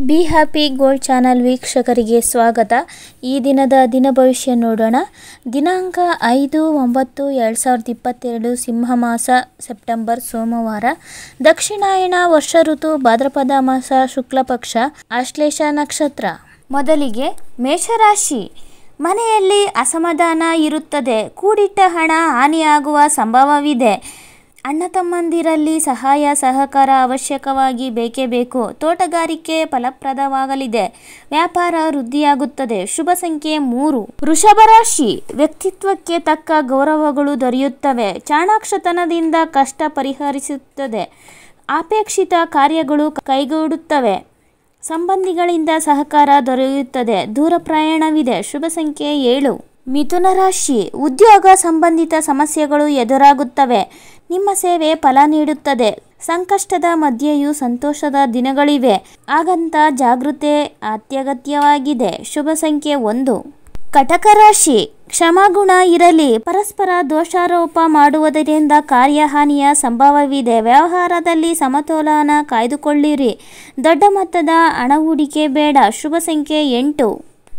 be happy gold channel ವೀಕ್ಷಕರಿಗೆ ಸ್ವಾಗತ ಈ ದಿನದ ದಿನ ಭವಿಷ್ಯ ನೋಡೋಣ ದಿನಾಂಕ ಐದು ಒಂಬತ್ತು ಎರಡು ಸಾವಿರದ ಇಪ್ಪತ್ತೆರಡು ಸಿಂಹ ಮಾಸ ಸೆಪ್ಟೆಂಬರ್ ಸೋಮವಾರ ದಕ್ಷಿಣಾಯಣ ವರ್ಷ ಋತು ಭಾದ್ರಪದ ಮಾಸ ಶುಕ್ಲ ಪಕ್ಷ ಆಶ್ಲೇಷ ನಕ್ಷತ್ರ ಮೊದಲಿಗೆ ಮೇಷರಾಶಿ ಮನೆಯಲ್ಲಿ ಅಸಮಾಧಾನ ಇರುತ್ತದೆ ಕೂಡಿಟ್ಟ ಹಣ ಹಾನಿಯಾಗುವ ಸಂಭವವಿದೆ ಅಣ್ಣ ತಮ್ಮಂದಿರಲ್ಲಿ ಸಹಾಯ ಸಹಕಾರ ಅವಶ್ಯಕವಾಗಿ ಬೇಕೇ ಬೇಕು ತೋಟಗಾರಿಕೆ ಫಲಪ್ರದವಾಗಲಿದೆ ವ್ಯಾಪಾರ ವೃದ್ಧಿಯಾಗುತ್ತದೆ ಶುಭ ಸಂಖ್ಯೆ ಮೂರು ವೃಷಭ ರಾಶಿ ವ್ಯಕ್ತಿತ್ವಕ್ಕೆ ತಕ್ಕ ಗೌರವಗಳು ದೊರೆಯುತ್ತವೆ ಚಾಣಾಕ್ಷತನದಿಂದ ಕಷ್ಟ ಪರಿಹರಿಸುತ್ತದೆ ಅಪೇಕ್ಷಿತ ಕಾರ್ಯಗಳು ಕೈಗೂಡುತ್ತವೆ ಸಂಬಂಧಿಗಳಿಂದ ಸಹಕಾರ ದೊರೆಯುತ್ತದೆ ದೂರ ಪ್ರಯಾಣವಿದೆ ಶುಭ ಸಂಖ್ಯೆ ಏಳು ಮಿಥುನ ರಾಶಿ ಉದ್ಯೋಗ ಸಂಬಂಧಿತ ಸಮಸ್ಯೆಗಳು ಎದುರಾಗುತ್ತವೆ ನಿಮ್ಮ ಸೇವೆ ಫಲ ನೀಡುತ್ತದೆ ಸಂಕಷ್ಟದ ಮಧ್ಯೆಯೂ ಸಂತೋಷದ ದಿನಗಳಿವೆ ಹಾಗಂತ ಜಾಗೃತೆ ಅತ್ಯಗತ್ಯವಾಗಿದೆ ಶುಭ ಸಂಖ್ಯೆ ಒಂದು ಕಟಕ ರಾಶಿ ಕ್ಷಮಾಗುಣ ಇರಲಿ ಪರಸ್ಪರ ದೋಷಾರೋಪ ಮಾಡುವುದರಿಂದ ಕಾರ್ಯಹಾನಿಯ ಸಂಭವವಿದೆ ವ್ಯವಹಾರದಲ್ಲಿ ಸಮತೋಲನ ಕಾಯ್ದುಕೊಳ್ಳಿರಿ ದೊಡ್ಡ ಮೊತ್ತದ ಹಣ ಹೂಡಿಕೆ ಬೇಡ ಶುಭ ಸಂಖ್ಯೆ ಎಂಟು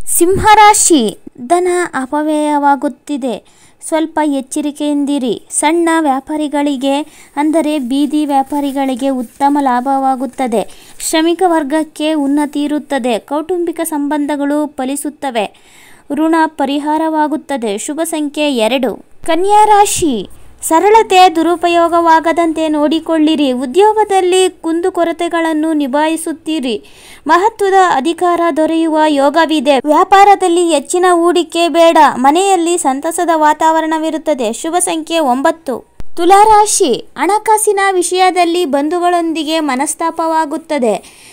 ಸಿಂಹರಾಶಿ ಧನ ಅಪವ್ಯಯವಾಗುತ್ತಿದೆ ಸ್ವಲ್ಪ ಎಚ್ಚರಿಕೆಯಿಂದಿರಿ ಸಣ್ಣ ವ್ಯಾಪಾರಿಗಳಿಗೆ ಅಂದರೆ ಬೀದಿ ವ್ಯಾಪಾರಿಗಳಿಗೆ ಉತ್ತಮ ಲಾಭವಾಗುತ್ತದೆ ಶ್ರಮಿಕ ವರ್ಗಕ್ಕೆ ಉನ್ನತಿ ಇರುತ್ತದೆ ಕೌಟುಂಬಿಕ ಸಂಬಂಧಗಳು ಫಲಿಸುತ್ತವೆ ಋಣ ಪರಿಹಾರವಾಗುತ್ತದೆ ಶುಭ ಸಂಖ್ಯೆ ಎರಡು ಕನ್ಯಾ ರಾಶಿ ಸರಳತೆ ದುರುಪಯೋಗವಾಗದಂತೆ ನೋಡಿಕೊಳ್ಳಿರಿ ಉದ್ಯೋಗದಲ್ಲಿ ಕುಂದುಕೊರತೆಗಳನ್ನು ನಿಭಾಯಿಸುತ್ತೀರಿ ಮಹತ್ವದ ಅಧಿಕಾರ ದೊರೆಯುವ ಯೋಗವಿದೆ ವ್ಯಾಪಾರದಲ್ಲಿ ಹೆಚ್ಚಿನ ಹೂಡಿಕೆ ಬೇಡ ಮನೆಯಲ್ಲಿ ಸಂತಸದ ವಾತಾವರಣವಿರುತ್ತದೆ ಶುಭ ಸಂಖ್ಯೆ ಒಂಬತ್ತು ತುಲಾರಾಶಿ ಹಣಕಾಸಿನ ವಿಷಯದಲ್ಲಿ ಬಂಧುಗಳೊಂದಿಗೆ ಮನಸ್ತಾಪವಾಗುತ್ತದೆ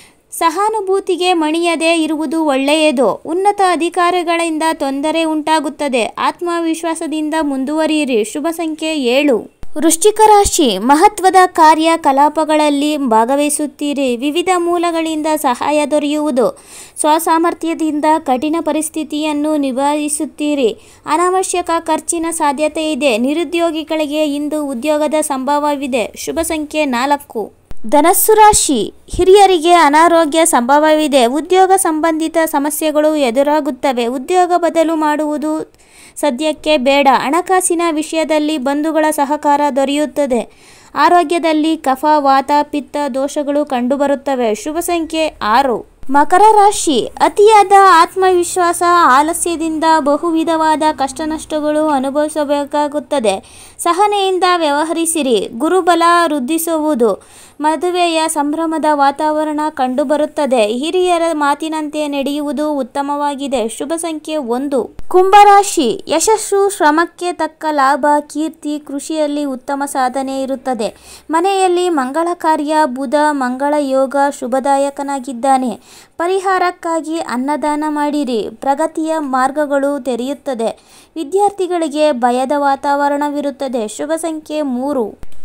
ಸಹಾನುಭೂತಿಗೆ ಮಣಿಯದೇ ಇರುವುದು ಒಳ್ಳೆಯದು ಉನ್ನತ ಅಧಿಕಾರಿಗಳಿಂದ ತೊಂದರೆ ಉಂಟಾಗುತ್ತದೆ ಆತ್ಮವಿಶ್ವಾಸದಿಂದ ಮುಂದುವರಿಯಿರಿ ಶುಭ ಸಂಖ್ಯೆ ಏಳು ವೃಶ್ಚಿಕ ರಾಶಿ ಮಹತ್ವದ ಕಾರ್ಯಕಲಾಪಗಳಲ್ಲಿ ಭಾಗವಹಿಸುತ್ತೀರಿ ವಿವಿಧ ಮೂಲಗಳಿಂದ ಸಹಾಯ ದೊರೆಯುವುದು ಸ್ವಸಾಮರ್ಥ್ಯದಿಂದ ಕಠಿಣ ಪರಿಸ್ಥಿತಿಯನ್ನು ನಿಭಾಯಿಸುತ್ತೀರಿ ಅನಾವಶ್ಯಕ ಖರ್ಚಿನ ಸಾಧ್ಯತೆ ಇದೆ ನಿರುದ್ಯೋಗಿಗಳಿಗೆ ಇಂದು ಉದ್ಯೋಗದ ಸಂಭವವಿದೆ ಶುಭ ಸಂಖ್ಯೆ ನಾಲ್ಕು ಧನಸ್ಸು ರಾಶಿ ಹಿರಿಯರಿಗೆ ಅನಾರೋಗ್ಯ ಸಂಭವವಿದೆ ಉದ್ಯೋಗ ಸಂಬಂಧಿತ ಸಮಸ್ಯೆಗಳು ಎದುರಾಗುತ್ತವೆ ಉದ್ಯೋಗ ಬದಲು ಮಾಡುವುದು ಸದ್ಯಕ್ಕೆ ಬೇಡ ಹಣಕಾಸಿನ ವಿಷಯದಲ್ಲಿ ಬಂಧುಗಳ ಸಹಕಾರ ದೊರೆಯುತ್ತದೆ ಆರೋಗ್ಯದಲ್ಲಿ ಕಫ ವಾತ ಪಿತ್ತ ದೋಷಗಳು ಕಂಡುಬರುತ್ತವೆ ಶುಭ ಸಂಖ್ಯೆ ಆರು ಮಕರ ರಾಶಿ ಅತಿಯಾದ ಆತ್ಮವಿಶ್ವಾಸ ಆಲಸ್ಯದಿಂದ ಬಹುವಿಧವಾದ ಕಷ್ಟನಷ್ಟಗಳು ಅನುಭವಿಸಬೇಕಾಗುತ್ತದೆ ಸಹನೆಯಿಂದ ವ್ಯವಹರಿಸಿರಿ ಗುರುಬಲ ವೃದ್ಧಿಸುವುದು ಮದುವೆಯ ಸಂಭ್ರಮದ ವಾತಾವರಣ ಕಂಡುಬರುತ್ತದೆ ಹಿರಿಯರ ಮಾತಿನಂತೆ ನಡೆಯುವುದು ಉತ್ತಮವಾಗಿದೆ ಶುಭ ಸಂಖ್ಯೆ ಒಂದು ಕುಂಭರಾಶಿ ಯಶಸ್ಸು ಶ್ರಮಕ್ಕೆ ತಕ್ಕ ಲಾಭ ಕೀರ್ತಿ ಕೃಷಿಯಲ್ಲಿ ಉತ್ತಮ ಸಾಧನೆ ಇರುತ್ತದೆ ಮನೆಯಲ್ಲಿ ಮಂಗಳ ಕಾರ್ಯ ಬುಧ ಮಂಗಳ ಯೋಗ ಶುಭದಾಯಕನಾಗಿದ್ದಾನೆ ಪರಿಹಾರಕ್ಕಾಗಿ ಅನ್ನದಾನ ಮಾಡಿರಿ ಪ್ರಗತಿಯ ಮಾರ್ಗಗಳು ತೆರೆಯುತ್ತದೆ ವಿದ್ಯಾರ್ಥಿಗಳಿಗೆ ಭಯದ ವಾತಾವರಣವಿರುತ್ತದೆ ಶುಭ ಸಂಖ್ಯೆ ಮೂರು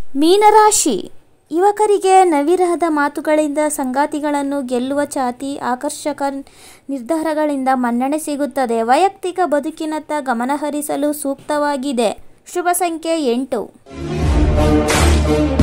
ಮೀನರಾಶಿ ಯುವಕರಿಗೆ ನವಿರಹದ ಮಾತುಗಳಿಂದ ಸಂಗಾತಿಗಳನ್ನು ಗೆಲ್ಲುವ ಛಾತಿ ಆಕರ್ಷಕ ನಿರ್ಧಾರಗಳಿಂದ ಮನ್ನಣೆ ಸಿಗುತ್ತದೆ ವೈಯಕ್ತಿಕ ಬದುಕಿನತ್ತ ಗಮನಹರಿಸಲು ಸೂಕ್ತವಾಗಿದೆ ಶುಭ ಸಂಖ್ಯೆ ಎಂಟು